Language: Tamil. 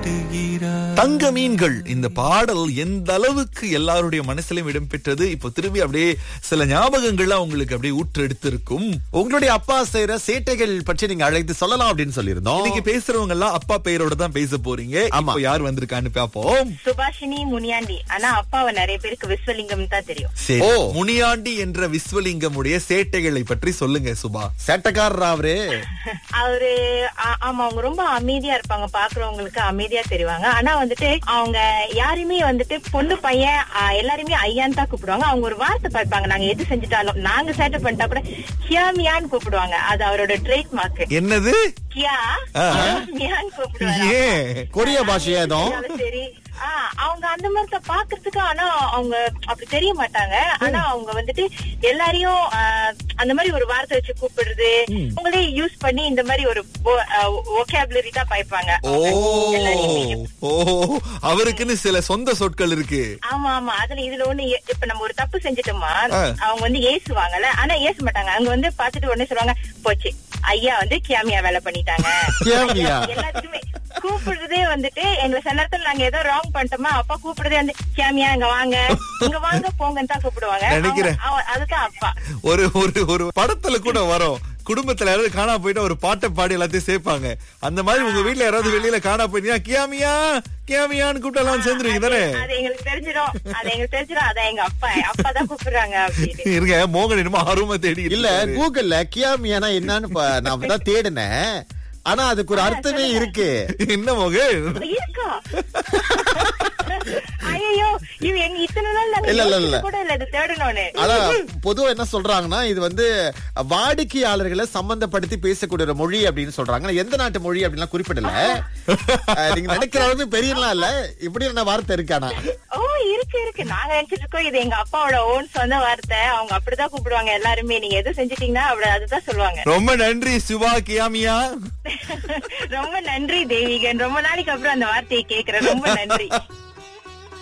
காட்டுகிறார் தங்க மீன்கள் இந்த பாடல் எந்த அளவுக்கு எல்லாருடைய மனசுலயும் இடம்பெற்றது இப்போ திரும்பி அப்படியே சில ஞாபகங்கள்லாம் உங்களுக்கு அப்படியே ஊற்றெடுத்து இருக்கும் உங்களுடைய அப்பா செய்யற சேட்டைகள் பற்றி நீங்க அழைத்து சொல்லலாம் அப்படின்னு சொல்லியிருந்தோம் இன்னைக்கு பேசுறவங்க எல்லாம் அப்பா பெயரோட தான் பேச போறீங்க ஆமா. இப்போ யார் வந்திருக்கான்னு பாப்போம் சுபாஷினி முனியாண்டி ஆனா அப்பாவை நிறைய பேருக்கு விஸ்வலிங்கம் தான் தெரியும் சரி ஓ. முனியாண்டி என்ற விஸ்வலிங்கமுடைய சேட்டைகளை பற்றி சொல்லுங்க சுபா சேட்டைக்காரர் அவரு அவரு ஆ- ஆமா அவங்க ரொம்ப அமைதியா இருப்பாங்க பாக்குறவங்களுக்கு அமைதியா தெரிவாங்க ஆனா வந்துட்டு அவங்க யாருமே வந்துட்டு பொண்ணு பையன் ஆ, எல்லாருமே ஐயான்னு தான் கூப்பிடுவாங்க அவங்க ஒரு வார்த்தை பார்ப்பாங்க நாங்க எது செஞ்சுட்டாலும் நாங்க சேட்டை பண்ணிட்டா கூட கியாமியான்னு கூப்பிடுவாங்க அது அவரோட ட்ரேட் மார்க் என்னது கியா ஆ. கியாமியான்னு கூப்பிடுவாங்க ஏன் கொரிய பாஷை ஏதோ அது சரி ஆ, அவங்க அந்த மாதிரி தான் பாக்குறதுக்கு ஆனா அவங்க அப்படி தெரிய மாட்டாங்க ஆனா அவங்க வந்துட்டு எல்லாரையும் ஆ, அந்த மாதிரி ஒரு வார்த்தை வச்சு கூப்பிடுறது அவங்களே யூஸ் பண்ணி இந்த மாதிரி ஒரு ஒகேபுலரி தான் பாய்ப்பாங்க ஓ எல்லாரையுமே. ஓ அவருக்குன்னு சில சொந்த சொற்கள் இருக்கு ஆமா ஆமா அதுல இதுல ஒண்ணு ஏ- இப்ப நம்ம ஒரு தப்பு செஞ்சுட்டோமா ஆ. அவங்க வந்து ஏசுவாங்கல்ல ஆனா ஏச மாட்டாங்க அங்க வந்து பாத்துட்டு உடனே சொல்லுவாங்க போச்சு ஐயா வந்து கியாமியா வேலை பண்ணிட்டாங்க கியாமியா? எல்லாத்துக்குமே கூப்பிடுறதே வந்துட்டு எங்களை சில நேரத்துல நாங்க ஏதோ ராங் பண்ணிட்டோமா அப்பா கூப்பிடுறதே வந்து கியாமியா இங்க வாங்க இங்க வாங்க போங்கன்னு தான் கூப்பிடுவாங்க நினைக்கிறேன். அவங்க- அவ- அதுதான் அப்பா ஒரு ஒரு ஒரு படத்துல கூட வரும் குடும்பத்துல யாராவது காணா போயிட்டு ஒரு பாட்டை பாடி எல்லாத்தையும் சேர்ப்பாங்க அந்த மாதிரி உங்க வீட்ல யாராவது வெளியில காணா போயிட்டீங்க கியாமியா கியாமியான்னு கூப்பிட்டு எல்லாம் சேர்ந்துருவீங்க தானே அது எங்களுக்கு தெரிஞ்சிடும் அது எங்களுக்கு தெரிஞ்சிடும் அதான் எங்க அப்பா அப்பா தான் கூப்பிடுறாங்க அப்படின்னு இருங்க மோகன் என்னமோ ஆர்வமா தேடி இல்ல இருக்காரு. கூகுள்ல கியாமியானா என்னன்னு ப- நான் அப்பதான் தேடினேன் ஆனா அதுக்கு ஒரு அர்த்தமே இருக்கு என்ன மோகன் இருக்கா ஐயோ இவ எங்க இத்தனை நாள் நாங்க இல்ல, இல்ல, இல்ல. யோசிச்சது கூட இல்ல இது தேடணும்னு அதான் பொதுவா என்ன சொல்றாங்கன்னா இது வந்து வாடிக்கையாளர்களை சம்பந்தப்படுத்தி பேசக்கூடிய ஒரு மொழி அப்படின்னு சொல்றாங்க ஆனா எந்த நாட்டு மொழி அப்படின்லாம் குறிப்பிடல அஹ், நீங்க நினைக்கிற அளவுக்கு பெரியலாம் இல்ல இப்படி என்ன வார்த்தை இருக்கானா ஓ இருக்கு இருக்கு நாங்க நினைச்சிட்டு இருக்கோம் இது எங்க அப்பாவோட ஓன் சொந்த வார்த்தை அவங்க அப்படிதான் கூப்பிடுவாங்க எல்லாருமே நீங்க எது செஞ்சிட்டீங்கன்னா அப்படி அதுதான் சொல்லுவாங்க ரொம்ப நன்றி சுபா கியாமியா ரொம்ப நன்றி தேவிகன் ரொம்ப நாளைக்கு அப்புறம் அந்த வார்த்தையை கேக்குறேன் ரொம்ப நன்றி